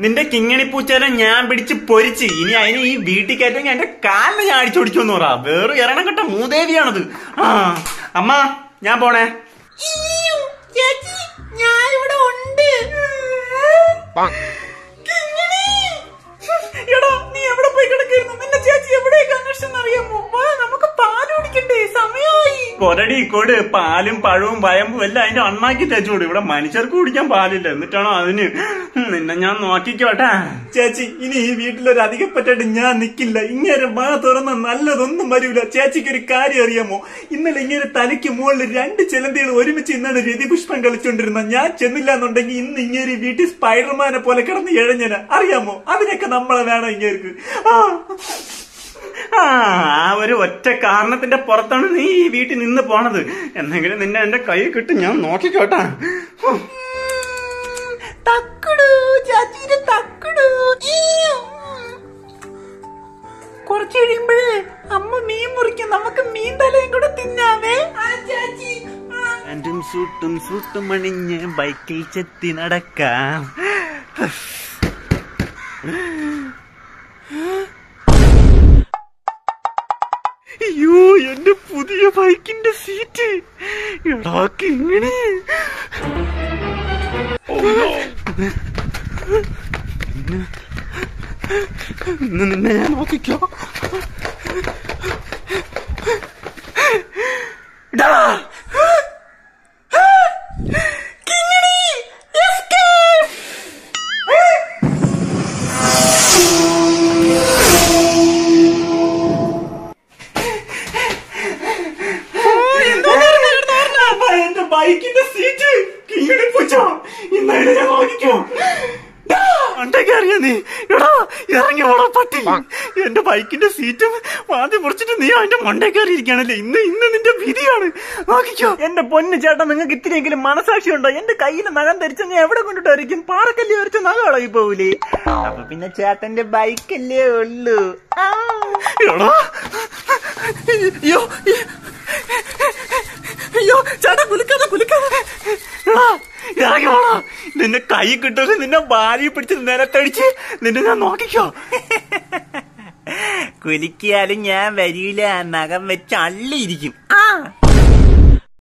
നിന്റെ കിങ്ങണി പൂച്ചേനെ ഞാൻ പിടിച്ച് പൊരിച്ച് ഇനി അതിന് ഈ വീട്ടിൽ കയറ്റം എന്റെ കാലിന് ഞാൻ അടിച്ചോടിച്ചോന്ന് പറ വേറെ ഇറങ്ങണം കെട്ട മൂദേവിയാണത് ആ അമ്മ ഞാൻ പോണേ ചേച്ചി ഞാൻ ഇവിടെ ഉണ്ട് എടാ നീ എവിടെ പോയി കിടക്കായിരുന്നു നിന്റെ ചേച്ചി എവിടേക്ക് അന്വേഷിച്ചെന്ന് അറിയാമോ വാ നമുക്ക് പാല് കുടിക്കണ്ടേ സമയമായി കൊരടി കൊട് പാലും പഴവും വയമ്പും എല്ലാം അതിന്റെ അണ്ണാക്കി തേച്ചോട് ഇവിടെ മനുഷ്യർക്ക് കുടിക്കാൻ പാലില്ല എന്നിട്ടാണോ അതിന് ഉം, നിന്നെ ഞാൻ നോക്കിക്കോട്ടെ ചേച്ചി ഇനി ഈ വീട്ടിലൊരു അധികപ്പറ്റായിട്ട് ഞാൻ നിക്കില്ല ഇങ്ങനെ വാ തുറന്ന നല്ലതൊന്നും വരൂല ചേച്ചിക്ക് ഒരു കാര്യം അറിയാമോ ഇന്നലെ ഇങ്ങനെ തലയ്ക്ക് മുകളിൽ രണ്ട് ചിലന്തികൾ ഒരുമിച്ച് ഇന്നാണ് രതിപുഷ്പം കളിച്ചോണ്ടിരുന്ന ഞാൻ ചെന്നില്ല എന്നുണ്ടെങ്കിൽ ഇന്ന് ഇങ്ങനെ ഈ വീട്ടിൽ സ്പൈഡർമാനെ പോലെ കിടന്ന് ഇഴഞ്ഞന അറിയാമോ അതിനൊക്കെ നമ്മളെ വേണം ഇങ്ങേർക്ക് ആ ആ ആ ഒരു ഒറ്റ കാരണത്തിന്റെ പുറത്താണ് നീ ഈ വീട്ടിൽ നിന്ന് പോണത് എന്നെങ്കിലും നിന്നെ എന്റെ കൈ കിട്ടും ഞാൻ നോക്കിക്കോട്ടെ ഹും. തക്കുടു ചാച്ചിയുടെ തക്കുടു കുറച്ച് കഴിയുമ്പോഴേ അമ്മ മീൻ മുറിക്കും നമുക്ക് മീൻ തലയും കൂടെ തിന്നാവേ ചാച്ചി പാന്റും സൂട്ടും സൂട്ടും അണിഞ്ഞ് ബൈക്കിൽ ചെത്തി നടക്കാം അയ്യോ എന്റെ പുതിയ ബൈക്കിന്റെ സീറ്റ് എടാക്ക് ഇങ്ങനെ ഇന്ന് നിന്നെ ഞാൻ നോക്കിക്കോ ഡാ അമ്മ, എന്റെ ബൈക്കിന്റെ സീറ്റ് കിങ്ങിണി പൂച്ച ഇന്നലെ ഞാൻ നോക്കിക്കോ പണ്ടൊക്കെ അറിയാ നീ എടാ ഇറങ്ങി ഓടാ പട്ടി എന്റെ ബൈക്കിന്റെ സീറ്റും വാതി മുറിച്ചിട്ട് നീ അതിന്റെ മണ്ടേ കയറി ഇരിക്കുകയാണല്ലേ ഇന്ന് ഇന്ന് നിന്റെ വിധിയാണ് നോക്കിക്കോ എന്റെ പൊന്നു ചേട്ടാ നിങ്ങൾക്ക് ഇത്തിരിയെങ്കിലും മനസാക്ഷി ഉണ്ടോ എന്റെ കയ്യിൽ നഖം ധരിച്ച ഞാൻ എവിടെ കൊണ്ടിട്ടായിരിക്കും പാറക്കല്ല് ധരിച്ച നഖം ഇളകി പോവില്ലേ അപ്പൊ പിന്നെ ചേട്ടന്റെ ബൈക്കല്ലേ ഉള്ളൂ ആ. എടാ അയ്യോ അയ്യോ ചേട്ടാ കുലുക്കാതെ കുലുക്കാതെ എടാ ഇറങ്ങി ഓടാ നിന്നെ കൈ കിട്ടുമെങ്കിൽ നിന്നെ ഭാര്യ പിടിച്ച് നിലത്തടിച്ച് നിന്നെ ഞാൻ നോക്കിക്കോ കുലിക്കിയാലും ഞാൻ വരില്ല നഖം വെച്ച് അള്ളിയിരിക്കും ആ